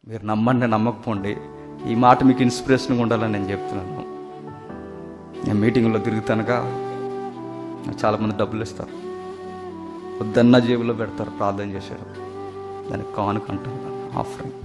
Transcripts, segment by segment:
మీరు నమ్మండి నమ్మకపోండి ఈ మాట మీకు ఇన్స్పిరేషన్గా ఉండాలని నేను చెప్తున్నాను నేను మీటింగ్లో తిరుగుతానుగా నాకు చాలామంది డబ్బులు ఇస్తారు వద్దన్న జేబులో పెడతారు ప్రార్థన చేశారు దానికి కానుక అంటారు ఆఫరింగ్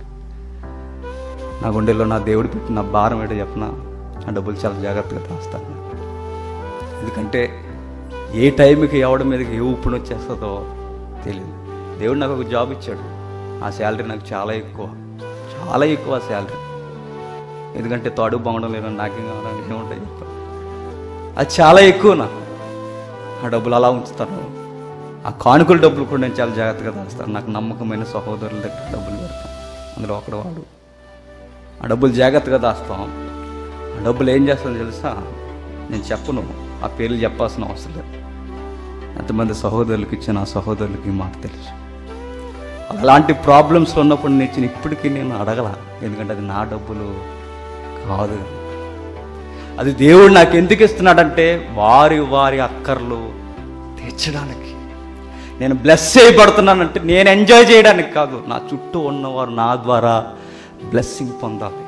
నా గుండెల్లో నా దేవుడు పెట్టిన భారం ఏంటో చెప్పిన ఆ డబ్బులు చాలా జాగ్రత్తగా దాస్తాను నేను. ఎందుకంటే ఏ టైంకి ఎవడి మీదకి ఏ ఊపిడి వచ్చేస్తుందో తెలియదు దేవుడు నాకు ఒక జాబ్ ఇచ్చాడు ఆ శాలరీ నాకు చాలా ఎక్కువ చాలా ఎక్కువ ఆ శాలరీ ఎందుకంటే తాడు బాగుండడం లేదు నాకేం కావాలని ఏముంటాయి చెప్పాలి అది చాలా ఎక్కువ నాకు ఆ డబ్బులు అలా ఉంచుతాను ఆ కానుకల డబ్బులు కూడా నేను చాలా జాగ్రత్తగా దాస్తాను నాకు నమ్మకమైన సహోదరుల దగ్గర డబ్బులు పెడతాను అందులో ఒకడు వాడు ఆ డబ్బులు జాగ్రత్తగా దాస్తాం ఆ డబ్బులు ఏం చేస్తానో తెలుసా నేను చెప్పను ఆ పేర్లు చెప్పాల్సిన అవసరం లేదు ఎంతమంది సహోదరులకు ఇచ్చిన ఆ సహోదరులకి మాకు తెలుసు అలాంటి ప్రాబ్లమ్స్లో ఉన్నప్పుడు నేను ఇచ్చిన ఇప్పటికీ నేను అడగల ఎందుకంటే అది నా డబ్బులు కాదు అది దేవుడు నాకు ఎందుకు ఇస్తున్నాడంటే వారి వారి అక్కర్లు తీర్చడానికి నేను బ్లెస్ చేయబడుతున్నానంటే నేను ఎంజాయ్ చేయడానికి కాదు నా చుట్టూ ఉన్నవారు నా ద్వారా బ్లెస్సింగ్ పొందాలి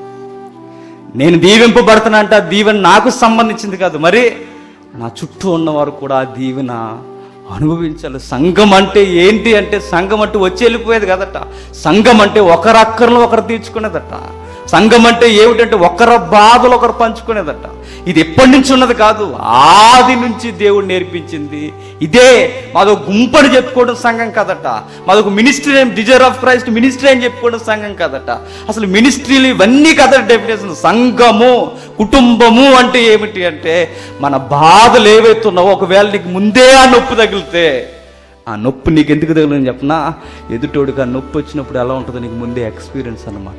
నేను దీవింపబడుతున్నా అంటే ఆ దీవెన నాకు సంబంధించింది కాదు మరి నా చుట్టూ ఉన్నవారు కూడా ఆ దీవెన అనుభవించాలి సంఘం అంటే ఏంటి అంటే సంఘం అంటే వచ్చి వెళ్ళిపోయేది కదట సంఘం అంటే ఒకరి అక్కర్లు ఒకరు తీర్చుకునేదట సంఘం అంటే ఏమిటంటే ఒకరి బాధలు ఒకరు పంచుకునేదట ఇది ఎప్పటి నుంచి ఉన్నది కాదు ఆది నుంచి దేవుడు నేర్పించింది ఇదే మాదొక గుంపని చెప్పుకోవడం సంఘం కదట మాదొక ministry name desire of Christ ministry అని చెప్పుకోవడం సంఘం కదట అసలు మినిస్ట్రీలు ఇవన్నీ కదట డెఫినేషన్ సంఘము కుటుంబము అంటే ఏమిటి అంటే మన బాధలు ఏవైతే ఉన్నావో ఒకవేళ నీకు ముందే ఆ నొప్పి తగిలితే ఆ నొప్పి నీకు ఎందుకు తగిలిందని చెప్పనా ఎదుటోడికి ఆ నొప్పి వచ్చినప్పుడు ఎలా ఉంటుందో నీకు ముందే ఎక్స్పీరియన్స్ అన్నమాట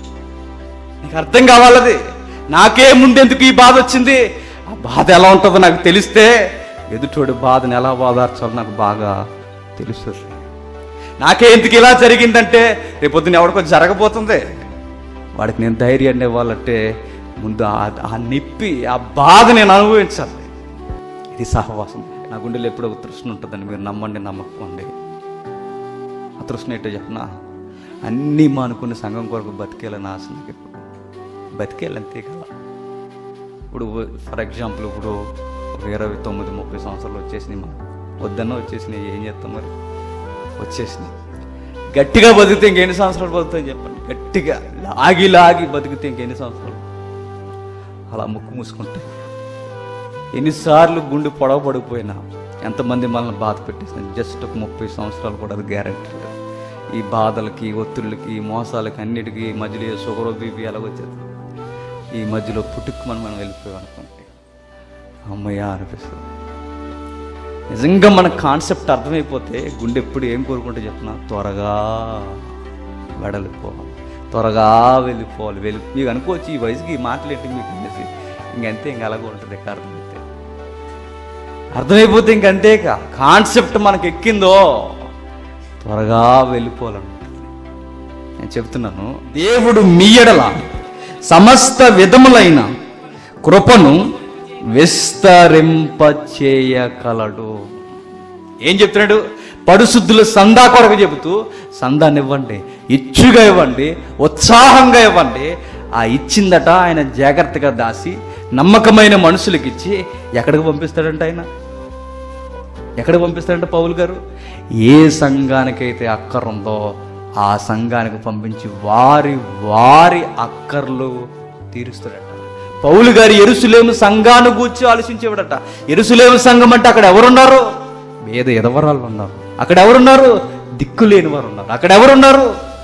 నీకు అర్థం కావాలది నాకే ముందెందుకు ఈ బాధ వచ్చింది ఆ బాధ ఎలా ఉంటుందో నాకు తెలిస్తే ఎదుటోడి బాధను ఎలా బాధార్చాలో నాకు బాగా తెలుస్తుంది నాకే ఎందుకు ఇలా జరిగిందంటే రేపొద్దున ఎవరికో జరగబోతుంది వాడికి నేను ధైర్యాన్ని ఇవ్వాలంటే ముందు ఆ- ఆ నొప్పి ఆ బాధ నేను అనుభవించాలి ఇది సహవాసం నా గుండెలో ఎప్పుడో ఒక తృష్ణ ఉంటుందని మీరు నమ్మండి నమ్మకండి ఆ తృష్ణ ఏంటో చెప్పనా అన్నీ మానుకుని సంఘం కొరకు బతికేయాలని ఆశ నాకు ఎప్పుడు బతికేయాలి అంతే కదా ఇప్పుడు ఫర్ ఎగ్జాంపుల్ ఇప్పుడు ఒక ఇరవై తొమ్మిది ముప్పై సంవత్సరాలు వచ్చేసినాయి మనం వద్దన్న వచ్చేసినాయి ఏం చేస్తాం మరి వచ్చేసినాయి గట్టిగా బతికితే ఇంకెన్ని సంవత్సరాలు బతుకుతాయి చెప్పండి గట్టిగా లాగి లాగి బతికితే ఇంకెన్ని సంవత్సరాలు అలా ముక్కు మూసుకుంటే ఎన్నిసార్లు గుండె పొడవ పడిపోయినా ఎంతమంది మనల్ని బాధ పెట్టేసింది జస్ట్ ఒక ముప్పై సంవత్సరాలు కూడా అది గ్యారంటీ లేదు ఈ బాధలకి ఈ ఒత్తిళ్ళకి ఈ మోసాలకి అన్నిటికీ ఈ మధ్యలో ఏ షుగర్ బీపీ ఎలాగొచ్చేది ఈ మధ్యలో పుట్టుకుమని మనం వెళ్ళిపోయాం అనుకుంటే అమ్మయ్య అనిపిస్తుంది నిజంగా మన కాన్సెప్ట్ అర్థమైపోతే గుండె ఎప్పుడు ఏం కోరుకుంటే చెప్పిన త్వరగా వెడలిపోవాలి త్వరగా వెళ్ళిపోవాలి వెళ్ళి మీకు అనుకోవచ్చు ఈ వయసుకి ఈ మాటలు ఏంటి మీకు అనేసి ఇంకంతే ఇంక అలాగ ఉంటుంది ఇక అర్థమైతే అర్థమైపోతే ఇంకంతేక కాన్సెప్ట్ మనకి ఎక్కిందో త్వరగా వెళ్ళిపోవాలనుకుంటుంది నేను చెప్తున్నాను దేవుడు మీ ఎడల సమస్త విధములైన కృపను విస్తరింప చేయగలడు ఏం చెప్తున్నాడు పరిశుద్ధులు సందా కొరకు చెబుతూ సందాన్ని ఇవ్వండి ఇచ్చుగా ఇవ్వండి ఉత్సాహంగా ఇవ్వండి ఆ ఇచ్చిందట ఆయన జాగ్రత్తగా దాసి నమ్మకమైన మనుషులకి ఇచ్చి ఎక్కడికి పంపిస్తాడంట ఆయన ఎక్కడికి పంపిస్తాడంట పౌలు గారు ఏ సంఘానికైతే అక్కరుందో ఆ సంఘానికి పంపించి వారి వారి అక్కర్లు తీరుస్తాడట పౌలు గారు ఎరుసులేము సంఘాన్ని గూర్చి ఆలోచించేవాడట ఎరుసులేము సంఘం అంటే అక్కడ ఎవరున్నారు వేద ఎదవరాలు ఉన్నారు అక్కడ ఎవరున్నారు దిక్కు లేని వారు ఉన్నారు అక్కడ ఎవరున్నారు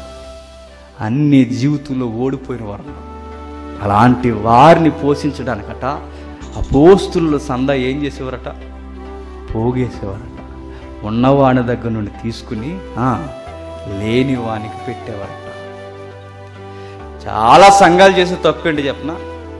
అన్ని జీవితంలో ఓడిపోయిన వారు ఉన్నారు అలాంటి వారిని పోషించడానికట అపోస్తుల సంద ఏం చేసేవారట పోగేసేవారట ఉన్నవాని దగ్గర నుండి తీసుకుని ఆ, లేని వానికి పెట్టేవారట చాలా సంఘాలు చేసే తప్పేంటి చెప్పనా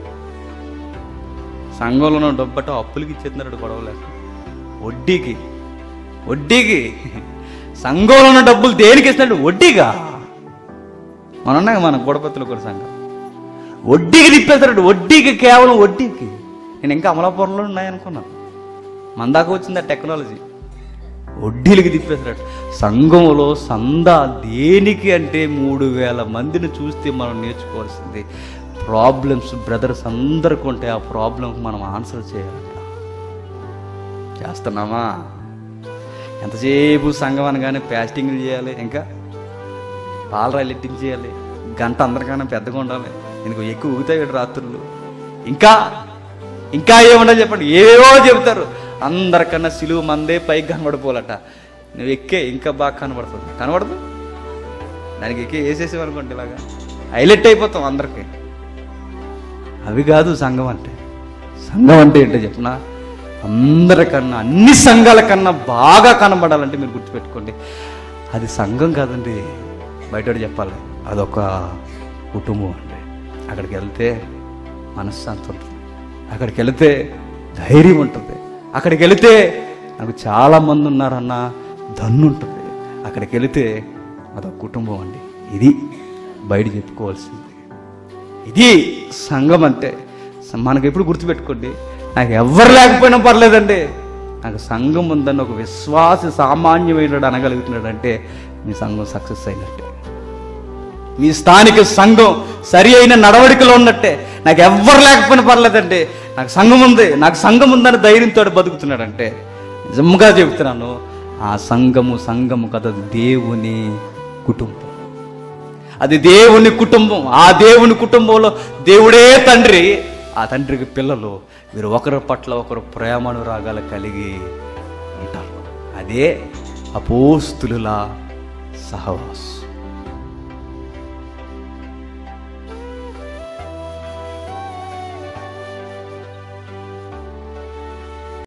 సంఘంలో ఉన్న డబ్బట అప్పులకి ఇచ్చేస్తున్నాడు గొడవలేదు వడ్డీకి వడ్డీకి సంఘంలో ఉన్న డబ్బులు దేనికి ఇస్తున్నాడు వడ్డీగా మన ఉన్నాయి మన గొడపత్తులు కూడా సంఘం వడ్డీకి తిప్పేస్తాడు వడ్డీకి కేవలం వడ్డీకి నేను ఇంకా అమలాపురంలో ఉన్నాయనుకున్నాను మన దాకా వచ్చింది ఆ టెక్నాలజీ వడ్డీలకి తిప్పేశారట సంఘంలో సందా దేనికి అంటే మూడు వేల మందిని చూస్తే మనం నేర్చుకోవాల్సింది ప్రాబ్లమ్స్ బ్రదర్స్ అందరికీ ఉంటే ఆ ప్రాబ్లంకి మనం ఆన్సర్ చేయాలంట చేస్తున్నామా ఎంతసేపు సంఘం అనగానే ప్యాస్టింగ్లు చేయాలి ఇంకా పాలరాయిలు ఎట్టింగ్ చేయాలి గంట అందరికన్నా పెద్దగా ఉండాలి ఎందుకు ఎక్కువ ఊగుతాయి కదా రాత్రులు ఇంకా ఇంకా ఏముండదు చెప్పండి ఏవో చెబుతారు అందరికన్నా సిలువు మందే పైకి కనబడిపోలట నువ్వు ఎక్కే ఇంకా బాగా కనబడుతుంది కనబడదు దానికి ఎక్కే వేసేసేవనుకోండి ఇలాగా హైలైట్ అయిపోతాం అందరికీ అవి కాదు సంఘం అంటే సంఘం అంటే ఏంటో చెప్పిన అందరికన్నా అన్ని సంఘాల కన్నా బాగా కనబడాలంటే మీరు గుర్తుపెట్టుకోండి అది సంఘం కాదండి బయట చెప్పాలి అదొక కుటుంబం అండి అక్కడికి వెళ్తే మనశ్శాంతి ఉంటుంది అక్కడికి వెళితే ధైర్యం ఉంటుంది అక్కడికి వెళితే నాకు చాలా మంది ఉన్నారన్న దన్ను ఉంటుంది అక్కడికి వెళితే అదొక కుటుంబం అండి ఇది బయట చెప్పుకోవాల్సింది ఇది సంఘం అంటే స- మనకు ఎప్పుడు గుర్తుపెట్టుకోండి నాకు ఎవ్వరు లేకపోయినా పర్లేదండి నాకు సంఘం ఉందని ఒక విశ్వాస సామాన్యమైన అనగలుగుతున్నాడు అంటే మీ సంఘం సక్సెస్ అయినట్టే మీ స్థానిక సంఘం సరి అయిన నడవడికలో ఉన్నట్టే నాకు ఎవ్వరు లేకపోయినా పర్లేదండి నాకు సంఘం ఉంది నాకు సంఘం ఉందని ధైర్యంతో బతుకుతున్నాడంటే నిజంగా చెబుతున్నాను ఆ సంఘము సంఘము కదా దేవుని కుటుంబం అది దేవుని కుటుంబం ఆ దేవుని కుటుంబంలో దేవుడే తండ్రి ఆ తండ్రికి పిల్లలు వీరు ఒకరి పట్ల ఒకరు ప్రేమానురాగాలు కలిగి ఉంటారు అదే అపోస్తులుల సహవాసం